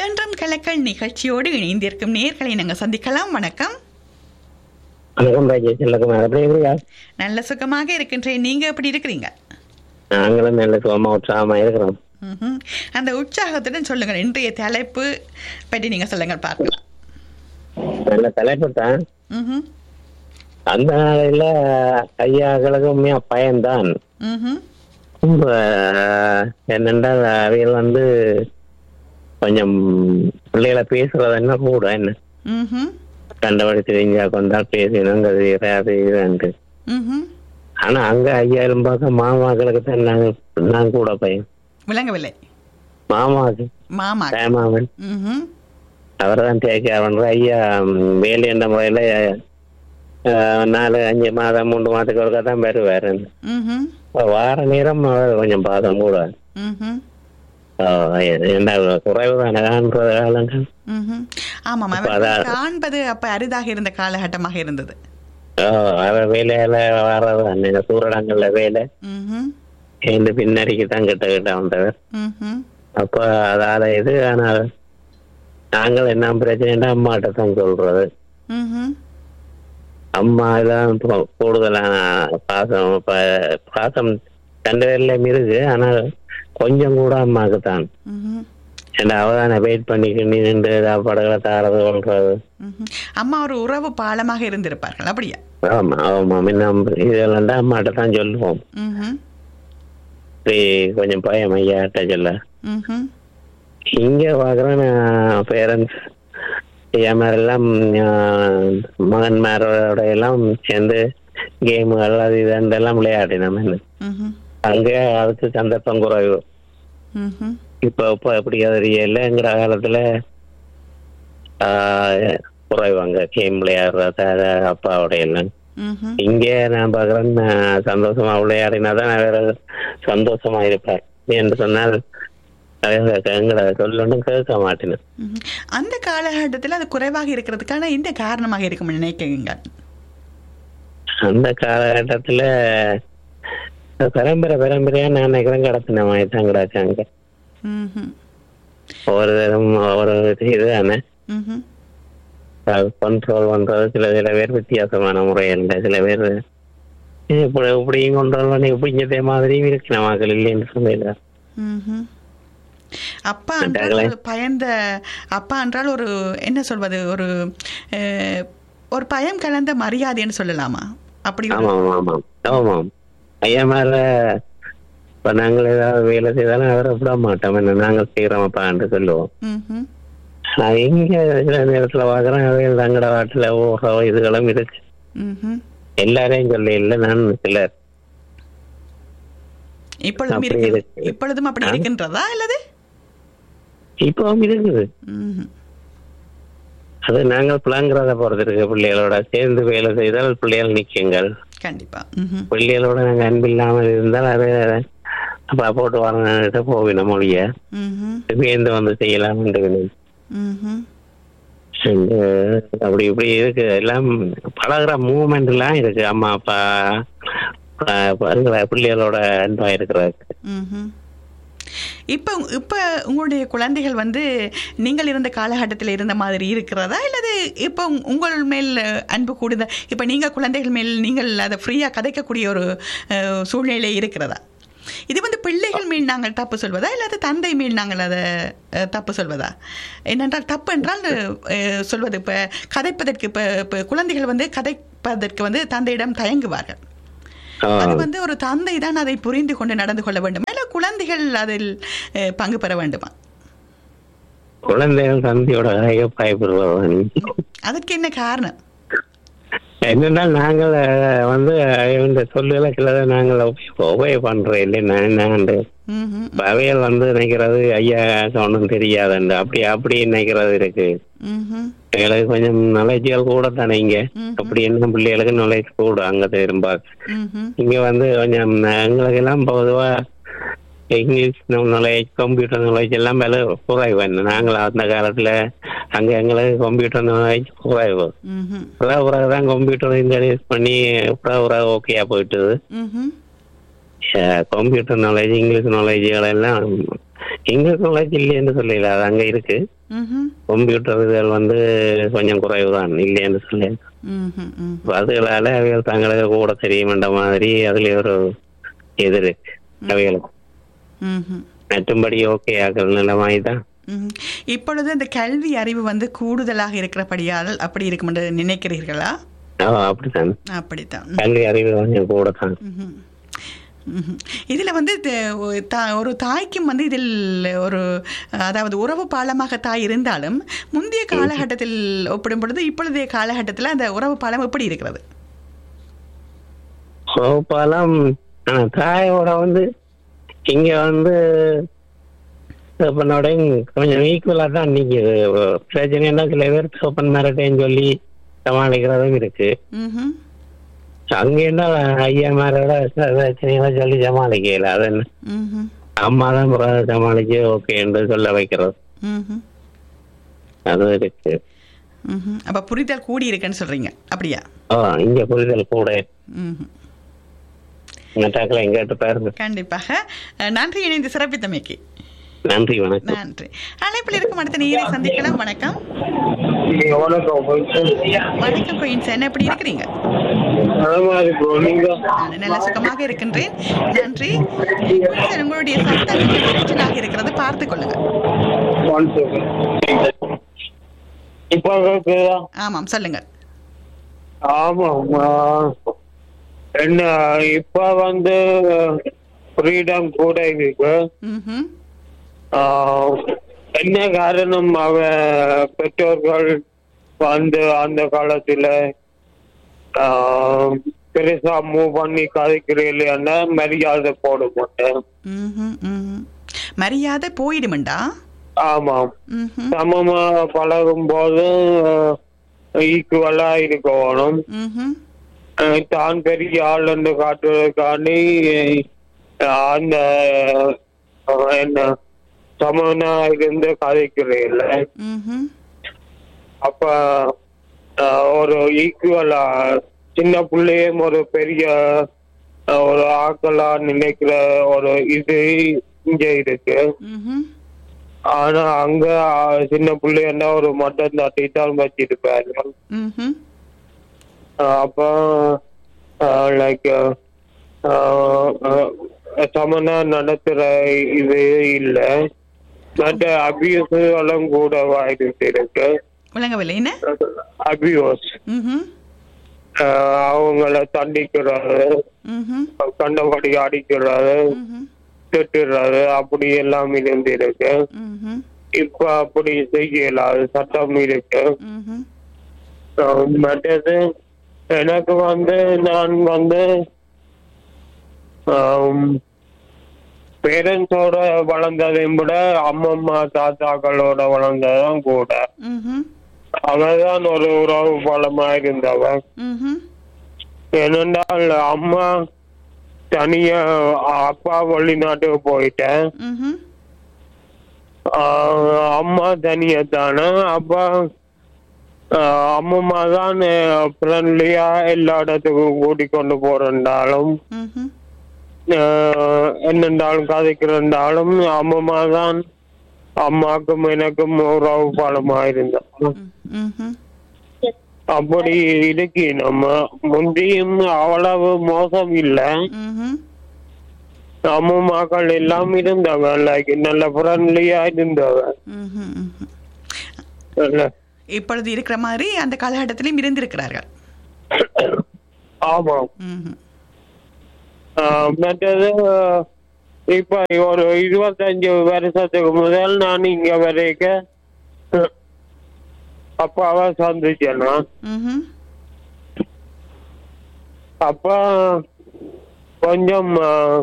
என்றும் கலக்கல் நிகழ்ச்சியோடு இணைந்திருக்கும் நேர்களை நாங்கள் சந்திக்கலாம் வணக்கம் வணக்கம் ராஜேஷ் செல்லகுமார் எப்படி இருக்கீங்க நல்ல சுகமாக இருக்கின்றேன் நீங்க எப்படி இருக்கிறீங்க நாங்களும் நல்ல சுகமா உற்சாகமா இருக்கிறோம் ம்ஹும். அந்த உற்சாகத்துடன் சொல்லுங்கள் இன்றைய தலைப்பு பற்றி நீங்க சொல்லுங்கள் பார்க்கலாம் நல்ல தலைப்பு தான் ம்ஹும். அந்த நாளையில ஐயாக்களுக்கு உண்மையா பயன்தான் ம்ஹும். ரொம்ப என்னென்றால் அவைகள் வந்து கொஞ்சம் பிள்ளைகளை பேசுறது என்ன கூட என்ன ம்ஹும். கண்டபடி தெரிஞ்சா கொண்டால் பேசினோம் கதை அது இதுன்ட்டு ம்ஹும். ஆனா அங்க ஐயாயிரம் பார்க்க மாமாக்களுக்கு தான் நாங்க நான் கூட பையன் விளங்கவில்லை மாமாவுக்கு மாமா மாமன் ம்ஹும். அவர் தான் டேக் கேர் பண்ற ஐயா ம், வேலி என்ற முறையில அஹ், நாலு அஞ்சு மாதம் மூன்று மாதத்துக்கு ஒருக்கா தான் வருவார் ம்ஹும். வார நேரம் அவர் கொஞ்சம் பாதம் கூட ம்ஹும். என்ன குறைவு தானே காண்றது காலங்கள் ம்ஹும். ஆமாம் அப்ப அவர் அதான். காண்பது அப்ப அரிதாக இருந்த காலகட்டமாக இருந்தது ஓ, அவர் வேலையில வர்றது தானே சூரடங்கள்ல வேலை ம்ஹும். இந்த பின்னடிக்கு தான் கிட்ட கிட்ட வந்தவர் ம்ஹும். அப்ப அதால இது ஆனால் நாங்கள் என்ன பிரச்சனைன்னா அம்மாட்ட தான் சொல்றது ம்ஹும். அம்மா தான் இப்போ கூடுதலான பாசம் ப- பாசம் ரெண்டு பேர்லயும் இருக்கு ஆனா கொஞ்சம் கூட அம்மாவுக்கு தான் ம்ஹும். ஏன்னா அவ தானே வெயிட் பண்ணிட்டு நின்று சாப்பாடுகளை தாரது கொள்றது ம்ஹும். அம்மா ஒரு உறவு பாலமாக இருந்திருப்பார்கள் அப்படியா ஆமா ஆமா முன்ன இதெல்லாம் தான் அம்மாட்ட தான் சொல்லுவோம் ம்ஹும். இப்படி கொஞ்சம் பயம் ஐயாட்ட சொல்ல ம்ஹும். இங்க பாக்குறேன் பேரண்ட்ஸ் ஐயாமாரெல்லாம் மகன்மாரோட எல்லாம் சேர்ந்து கேமுகள் அது இதெல்லாம் விளையாடினோம் என்ன ம்ஹும். அங்க அதுக்கு சந்தர்ப்பம் குறைவு ம்ஹும். இப்ப இப்ப எப்படி தெரியலங்கிற காலத்துல ஆஹ், குறைவாங்க கேம் விளையாடுறது அது அப்பாவோட எல்லாம் ம்ஹும். இங்க நான் பாக்குறேன் நான் சந்தோஷமா விளையாடினாதான் நான் வேற சந்தோஷமா இருப்பேன் என்று சொன்னால் எங்களை சொல்லணும் கேட்க மாட்டேன் ம்ஹும். அந்த காலகட்டத்தில் அது குறைவாக இருக்கிறதுக்கான இந்த காரணமாக இருக்கும் நினைக்கிறீங்க அந்த காலகட்டத்துல பரம்பரை பரம்பரையா நான் நினைக்கிறேன் கடத்தின மாதிரி தான் கிடக்காங்க ம்ஹும். ஒவ்வொரு தரம் ஒவ்வொரு இது தானே ம்ஹும். கண்ட்ரோல் பண்றது சில சில பேர் வித்தியாசமான முறையில் சில பேர் இப்படி இப்படியும் கண்ட்ரோல் பண்ணி இப்படிங்கதே மாதிரியும் இருக்கு மக்கள் இல்லைன்னு சொல்லல ம்ஹும். அப்பா என்றால் ஒரு பயந்த அப்பா என்றால் ஒரு என்ன சொல்வது ஒரு அஹ், ஒரு பயம் கலந்த மரியாதைன்னு சொல்லலாமா அப்படி ஒரு- ஆமாம் ஆமாம் ஆமாம் ஐயா மேல இப்ப நாங்கள் ஏதாவது வேலை செய்தாலும் அவரை விட மாட்டோம் என்ன நாங்கள் செய்யறோம்ப்பான்னு சொல்லுவோம் ம்ஹும். நான் இங்க சில நேரத்துல பாக்குறேன் அவையில் தங்கட வாட்டுல ஓஹோ இதுகளும் இருக்கு ம்ஹும். எல்லாரையும் சொல்ல இல்லை நான் சிலர் இப்பொழுதும் அப்படி இருக்கு இருக்கு. இப்பொழுதும் அப்படி ஆ? இருக்கின்றதா அல்லது இப்பவும் இருக்குது ம்ஹும். அது நாங்கள் பிளாங்கிறத பொறுத்து இருக்கு பிள்ளைகளோட சேர்ந்து வேலை செய்தால் பிள்ளைகள் நிற்குங்கள் கண்டிப்பா ம்ஹும். பிள்ளைகளோட நாங்க அன்பில்லாமல் இருந்தால் அது அப்பா போட்டு வரணும்னு போவினோம் மொழிய ம்ஹும். சேர்ந்து வந்து செய்யலாம் ம்ஹும். அப்படி இப்படி இருக்கு எல்லாம் பழகுற மூமெண்ட் எல்லாம் இருக்கு அம்மா அப்பா ஆஹ் பாருங்களா, பிள்ளைகளோட அன்பா இருக்கிறதுக்கு ம்ஹும். இப்ப இப்ப உங்களுடைய குழந்தைகள் வந்து நீங்கள் இருந்த காலகட்டத்தில் இருந்த மாதிரி இருக்கிறதா இல்லது இப்போ உங்- உங்கள் மேல் அன்பு கூடுதல் இப்ப நீங்க குழந்தைகள் மேல் நீங்கள் அதை ஃப்ரீயா கதைக்கக்கூடிய ஒரு அஹ், சூழ்நிலை இருக்கிறதா இது வந்து பிள்ளைகள் மேல் நாங்கள் தப்பு சொல்வதா இல்லாத தந்தை மேல் நாங்கள் அதை அஹ், தப்பு சொல்வதா என்னென்றால் தப்பு என்றால் அஹ், சொல்வது இப்போ கதைப்பதற்கு இப்போ இப்போ குழந்தைகள் வந்து கதைப்பதற்கு வந்து தந்தையிடம் தயங்குவார்கள் ஆஹ் அது வந்து ஒரு தந்தை தான் அதை புரிந்து கொண்டு நடந்து கொள்ள வேண்டுமா இல்ல குழந்தைகள் அதில் அஹ், பங்கு பெற வேண்டுமா குழந்தைகள் தந்தையோட கதையை பயப்படுறவன் அதற்கு என்ன காரணம் என்னன்னா நாங்கள் அஹ், வந்து இந்த சொல்லுகளை சிலதை நாங்கள் உபய பண்றோம் இல்லை நான் நான் ம்ஹும். அவையல் வந்து நினைக்கிறது ஐயா ஒன்றும் தெரியாதுண்டு அப்படி அப்படி நினைக்கிறது இருக்கு ம்ஹும். எங்களுக்கு கொஞ்சம் நாலேஜ்கள் கூட தானே இங்க ம்ஹும். அப்படி என்ன பிள்ளைகளுக்கு நாலேஜ் கூட அங்க திரும்ப ம்ஹும். இங்க வந்து கொஞ்சம் எங்களுக்கு எல்லாம் பொதுவா இங்கிலீஷ் நாலேஜ் கம்ப்யூட்டர் நாலேஜ் எல்லாம் மேல குறைவு என்ன நாங்கள் அந்த காலத்துல அங்க எங்களுக்கு கம்ப்யூட்டர் நாலேஜ் குறைவு ம்ஹும். பிறகு பிறகு தான் கம்ப்யூட்டர் இன்ட்ரடியூஸ் பண்ணி பிறகு பிறகு ஓகேயா போயிட்டுது ம்ஹும். கம்ப்யூட்டர் நாலேஜ் இங்கிலீஷ் நாலேஜ்கள் எல்லாம் இங்க காலேஜ் இல்லைன்னு சொல்லல அது அங்க இருக்கு ம்ஹும். கம்ப்யூட்டர் இதுகள் வந்து கொஞ்சம் குறைவுதான் இல்லைன்னு சொல்லி ம்ஹும், ம். அதுகளால அவைகள் தங்களுக்கு கூட தெரியுமென்ற மாதிரி அதுல ஒரு இது இருக்கு அவைகளுக்கு ம்ஹும். மற்றும்படி ஓகே ஆக்கள் நிலைமாய் தான் ம்ஹும். இப்பொழுது இந்த கல்வி அறிவு வந்து கூடுதலாக இருக்கிறபடியால் அப்படி இருக்கும் என்று நினைக்கிறீர்களா அப்படித்தான் அப்படித்தான் கல்வி அறிவு கொஞ்சம் கூட தான் ம்ஹும். ம்ஹும். இதுல வந்து த- ஒரு தா- ஒரு தாய்க்கும் வந்து இதில் ஒரு அதாவது உறவு பாலமாக தாய் இருந்தாலும் முந்தைய காலகட்டத்தில் ஒப்பிடும் பொழுது இப்பொழுதைய காலகட்டத்தில் அந்த உறவு பாலம் எப்படி இருக்கிறது கோபாலம் ஆனா தாயோட வந்து இங்க வந்து தகப்பனோட கொஞ்சம் ஈக்குவலா தான் நிக்குது பிரச்சனைன்னா சில பேர் தகப்பன் மிரட்டேன்னு சொல்லி சமாளிக்கிறதும் இருக்கு ம்ஹும். அங்க என்ன ஐயா மாரோட பிரச்சனைகளை சொல்லி சமாளிக்கல அது என்ன ம்ஹும். அம்மா தான் பிறகு சமாளிச்சு ஓகே என்று சொல்ல வைக்கிறது ம்ஹும். அது இருக்கு ம்ஹும். அப்ப புரிதல் கூடி இருக்குன்னு சொல்றீங்க அப்படியா ஓ இங்க புரிதல் கூட ம்ஹும். மற்றாக்களை எங்கிட்ட பாருங்க கண்டிப்பாக அஹ், நன்றி இணைந்து சிறப்பித்தமைக்கு நன்றி வணக்கம் நன்றி அழைப்பில் இருக்கும் அடுத்த நீரை சந்திக்கலாம் வணக்கம் வணக்கம் வணக்கம் குயின்ஸ் என்ன எப்படி இருக்கிறீங்க நலமா இருக்கும் நீங்க நான் நல்ல சுகமாக இருக்கின்றேன் நன்றி குயின்ஸ், உங்களுடைய சத்தம் கொஞ்சம் இரைச்சலாக இருக்கிறது பார்த்துக் கொள்ளுங்க ஒன் செகண்ட் இப்ப கேக்குதா ஆமாம் சொல்லுங்க ஆமாம் ஆ, என்ன இப்ப வந்து ஃப்ரீடம் கூட இருக்கு ம்ஹும். ஆ, என்ன காரணம் அவ பெற்றோர்கள் வந்து அந்த காலத்துல ஆ, பெருசா மூவ் பண்ணி கதைக்கிறீங்களா மரியாதை போட மாட்டேன் ம்ஹும், ம்ஹும். மரியாதை போயிடுமெண்டா ஆமாம் ம்ஹும், சமமா பழகும் போது ஈக்குவலா இருக்கணும் ம்ஹும், அஹ் தான் பெரிய ஆள் என்று காட்டுவதற்காண்டி அஹ் அந்த அஹ் என்ன சமனா இருந்து கதைக்கிறீங்கள ம்ஹும், அப்ப அஹ் ஒரு ஈக்குவலா சின்ன பிள்ளையும் ஒரு பெரிய அஹ் ஒரு ஆக்களா நினைக்கிற ஒரு இது இங்க இருக்கு ம்ஹும், ஆனா அங்க அஹ், சின்ன பிள்ளைன்னா ஒரு மட்டன் தட்டித்தான் வச்சிருப்பாரு ம்ஹும், அஹ் அப்போ லைக் சமனா நடத்துற இது இல்ல மற்ற அபியூஸ் எல்லாம் கூட வாய்ப்பு இருக்கு விளங்கவில்லை என்ன அபியூஸ் ம்ஹும், அவங்கள தண்டிக்கிறது ம்ஹும், கண்டபடி அடிக்கிறது ம்ஹும், திட்டுறது அப்படி எல்லாம் இருந்து இருக்கு ம்ஹும், இப்ப அப்படி செய்யல அது சட்டம் இருக்கு ம்ஹும், அஹ் மற்றது எனக்கு வந்து நான் வந்து பேரண்ட்ஸோட வளர்ந்ததை விட அம்மம்மா தாத்தாக்களோட வளர்ந்ததும் கூட ம்ஹும், அவதான் ஒரு உறவு பலமா இருந்தவன் ம்ஹும், ஏனென்றால் அம்மா தனியா அப்பா வெளிநாட்டுக்கு போயிட்டேன் ம்ஹும், ஆஹ் அம்மா தனியா தானே அப்பா ஆஹ் அம்மம்மா தான் ஃப்ரெண்ட்லியா எல்லா இடத்துக்கும் கூட்டிக் கொண்டு போறேன்டாலும் ம்ஹும், ஆஹ் என்னென்றாலும் கதைக்கிறண்டாலும் அம்மம்மா தான் அம்மாக்கும் எனக்கும் உறவு பாலமா இருந்தான் ம்ஹும், அப்படி இருக்கு நம்ம முந்தியும் அவ்வளவு மோசம் இல்ல ம்ஹும், அம்மம்மாக்கள் எல்லாம் இருந்தவ லைக் நல்ல ஃப்ரெண்ட்லியா இருந்தவ ம்ஹும், ம்ஹும். இல்ல? இப்பொழுது இருக்கிற மாதிரி அந்த காலகட்டத்திலும் இருந்திருக்கிறார்கள் ஆமாம் ம்ஹும், ஆஹ் மற்றது இப்ப ஒரு இருபத்தஞ்சு வருஷத்துக்கு முதல் நான் இங்க வரைக்கும் அப்பாவை சந்திச்சேன் நான். ம்ஹும், அப்ப கொஞ்சம் ஆஹ்,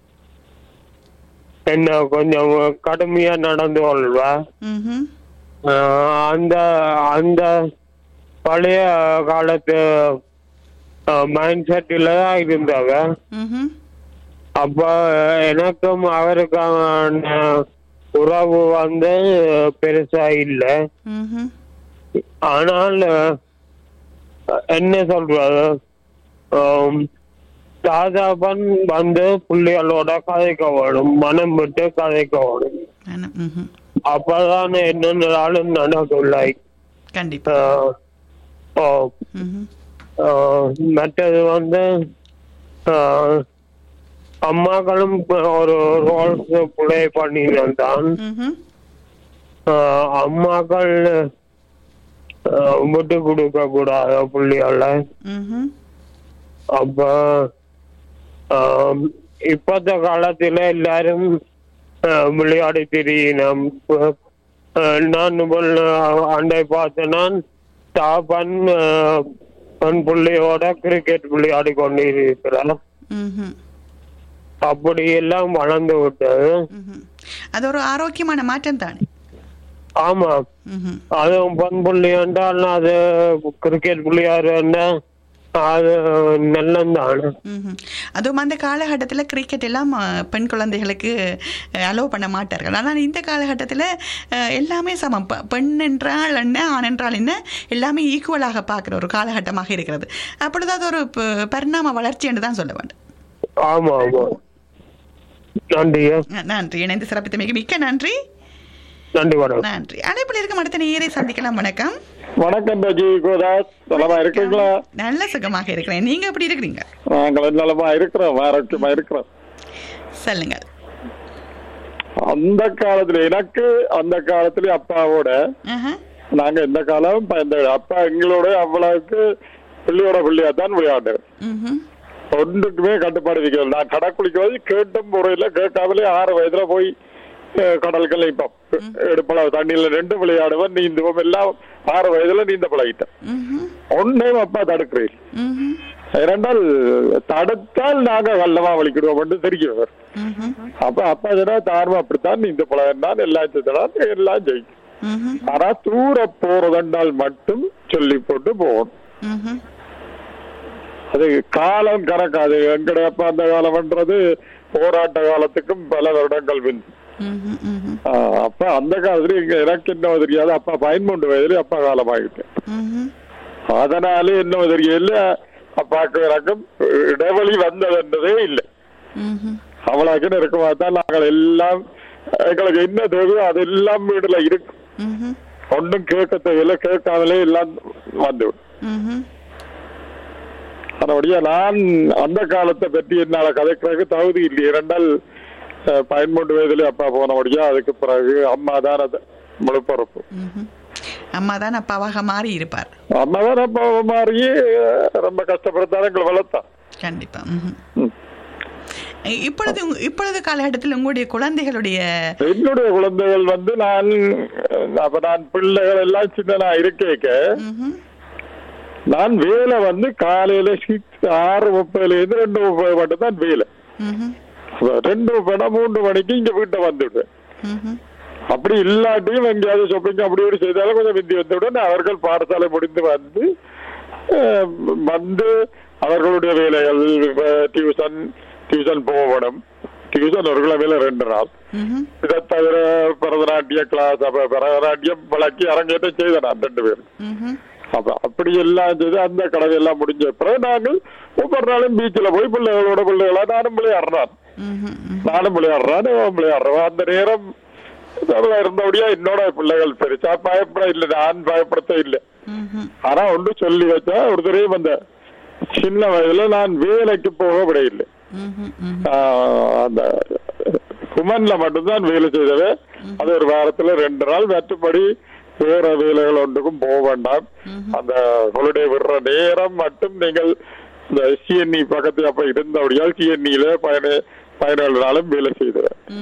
என்ன கொஞ்சம் கடுமையா நடந்து கொள்வா ம்ஹும், ஆஹ், அந்த அந்த பழைய காலத்து மைண்ட் செட்டில் தான் இருந்தவ ம்ஹும், அப்ப எனக்கும் அவருக்கான உறவு வந்து பெருசா இல்ல ம்ஹும், ஆனால் என்ன சொல்றது ஆம், தாதாபன் வந்து பிள்ளைகளோட கதைக்க வேணும் மனம் விட்டு கதைக்க வேணும் ஆனா, ம்ஹும். அப்பதான் என்னென்னாலும் நடக்கும் லைக் கண்டிப்பா ம்ஹும். மற்றது வந்து ஆஹ், அம்மாக்களும் இப்ப ஒரு ரோல் பிளே பண்ணியிருந்தான் ம்ஹும். ஆஹ், அம்மாக்கள் ஆஹ், விட்டு கொடுக்க கூடாது புள்ளியால ம்ஹும். அப்ப ஆஹ், இப்பத்த காலத்துல எல்லாரும் ஆஹ், விளையாடி திரியணும் இப்ப, ஆஹ், நான் முதல்ல அண்டை பார்த்தேன்னா தாப்பன் ஆஹ், பெண் புள்ளியோட கிரிக்கெட் விளையாடி கொண்டு இருக்கிறார் ம்ஹும். அப்படி எல்லாம் வளர்ந்து விட்டது ம்ஹும். அது ஒரு ஆரோக்கியமான மாற்றம் தானே ஆமா ம்ஹும். அதுவும் பெண் புள்ளி என்றால் அது கிரிக்கெட் விளையாடுன்னா அது நல்லந்தானே ம்ஹும். அதுவும் அந்த காலகட்டத்தில் கிரிக்கெட் எல்லாம் அஹ், பெண் குழந்தைகளுக்கு அலோவ் பண்ண மாட்டார்கள் ஆனால் இந்த காலகட்டத்தில் அஹ், எல்லாமே சமம் பெ- பெண் என்றால் என்ன ஆண் என்றால் என்ன எல்லாமே ஈக்குவலாக பார்க்குற ஒரு காலகட்டமாக இருக்கிறது அப்பொழுது அது ஒரு ப- பரிணாம வளர்ச்சி என்று தான் சொல்ல வேண்டும் ஆமா ஆமா நன்றி அஹ், நன்றி இணைந்து சிறப்பித்தமைக்கு மிக்க நன்றி நன்றி வணக்கம் நன்றி அழைப்பில் இருக்கும் அடுத்த நேரை சந்திக்கலாம் வணக்கம் வணக்கம் ரஜி கோதாஸ் நலமா இருக்கீங்களா நல்ல சுகமாக இருக்கிறேன் நீங்க எப்படி இருக்கிறீங்க நாங்கள் நலமா இருக்கிறோம் ஆரோக்கியமா இருக்கிறோம் சொல்லுங்கள் அந்த காலத்துல எனக்கு அந்த காலத்துல அப்பாவோட ஆஹா. நாங்க எந்த காலம் இந்த அப்பா எங்களோட அவ்வளவுக்கு பிள்ளையோட பிள்ளையா தான் விளையாடுறேன் ம்ஹும். ஒன்றுக்குமே கட்டுப்பாடு வைக்கிறது நான் கடற்குளிக்கிறது கேட்ட முறையில கேட்காமலே ஆறு வயதுல போய் அஹ், கடலுக்கு நிற்போம் எடுப்பளவு தண்ணியில ரெண்டு விளையாடுவோம் நீந்துவோம் எல்லாம் ஆறு வயதுல நீந்த பழகிட்டேன் ம்ஹும். ஒன்றையும் அப்பா தடுக்கிறேன் ம்ஹும். இரண்டால் தடுத்தால் நாங்க வல்லமா வலிக்கிடுவோம் என்று தெரியும் அவர். ம்ஹும். அப்ப அப்பா சொன்னா தார்மா அப்படித்தான் இந்த பழகம் தான் எல்லாம் செய்தான் எல்லாம் ஜெயிக்கும் ம்ஹும். ஆனா தூர போறதென்றால் மட்டும் சொல்லி போட்டு போகணும் ம்ஹும். அது காலம் கணக்காது எங்கட அப்பா அந்த காலம்ன்றது போராட்ட காலத்துக்கும் பல வருடங்கள் பின் ம்ஹும். ம்ஹும். ஆஹ் அப்ப அந்த காலத்துல இங்க எனக்கு என்ன தெரியாது அப்பா பதிமூன்று வயதுல அப்பா காலமாகிட்டேன் ம்ஹும். அதனால என்ன தெரியல அப்பாக்கு எனக்கும் இடைவெளி வந்தது என்பதே இல்லை ம்ஹும். அவ்வளவுக்கு இருக்குமா தான் நாங்கள் எல்லாம் எங்களுக்கு என்ன தேவையோ அதெல்லாம் வீடுல இருக்கு ம்ஹும். ஒன்றும் கேட்க தேவையில்லை கேட்காமலே எல்லாம் வந்துவிடும் ம்ஹும். அதனுடைய நான் அந்த காலத்தை பற்றி என்னால கதைக்கிறதுக்கு தகுதி இல்லை இரண்டால் அஹ், பதிமூன்று வயதுல அப்பா போனபடியா அதுக்கு பிறகு அம்மா தான் அது முழு பொறுப்பு ம்ஹும். அம்மா தான் அப்பாவாக மாறி இருப்பார் அம்மா தான் அப்பா மாறியே அஹ், ரொம்ப கஷ்டப்படுத்தாரு எங்களை வளர்த்தான் கண்டிப்பா ம்ஹும். ம். இப்பொழுது உங்க- இப்பொழுது காலகட்டத்தில் உங்களுடைய குழந்தைகளுடைய என்னுடைய குழந்தைகள் வந்து நான் அஹ், அப்ப நான் பிள்ளைகள் எல்லாம் சின்ன இருக்கேக்க ம்ஹும். நான் வேலை வந்து காலையில சிக்ஸ் ஆறு முப்பதுல இருந்து ரெண்டு முப்பது மட்டும் தான் வேலை ம்ஹும். அப்ப ரெண்டு முப்பது மூன்று மணிக்கு இங்க வீட்டை வந்துடுவேன் ம்ஹும். அப்படி இல்லாட்டியும் எங்கேயாவது ஷாப்பிங் அப்படி இப்படி செய்தாலும் கொஞ்சம் முந்தி வந்துவிடன் அவர்கள் பாடசாலை முடிந்து வந்து அஹ், வந்து அவர்களுடைய வேலைகள் டியூஷன் டியூஷன் போகணும் டியூஷன் ஒரு கிழமையில ரெண்டு நாள் ம்ஹும். இதை தவிர பரதநாட்டிய கிளாஸ் அப்ப பரதநாட்டியம் விளக்கி அரங்கேற்றம் செய்தேன் நான் ரெண்டு பேரும் ம்ஹும். அப்ப அப்படி எல்லாம் செய்து அந்த கடவை எல்லாம் முடிஞ்ச பிறகு நாங்கள் ஒவ்வொரு நாளும் பீச்சில் போய் பிள்ளைகளோட பிள்ளைகளா நானும் விளையாடுறான் ம்ஹும். ம்ஹும். நானும் விளையாடுறான் அவன் விளையாடுறான் அந்த நேரம் அவளா இருந்தபடியா என்னோட பிள்ளைகள் பெருசா பயப்பட இல்லை நான் பயப்படுத்த இல்லை ம்ஹும். ஆனா ஒன்று சொல்லி வச்சா ஒரு தடவை அந்த சின்ன வயதுல நான் வேலைக்கு போக விட இல்லை ம்ஹும். ம்ஹும். ஆஹ் அந்த குமன்ல மட்டும்தான் வேலை செய்தவே அது ஒரு வாரத்துல ரெண்டு நாள் மற்றபடி வேற வேலைகள் ஒன்றுக்கும் போக வேண்டாம் அந்த ஹாலிடே விடுற நேரம் மட்டும் நீங்கள் இந்த சிஎன்இ பக்கத்துல அப்ப இருந்தபடியால் சிஎன்இல பயண பதினேழு நாளும் வேலை செய்தேன்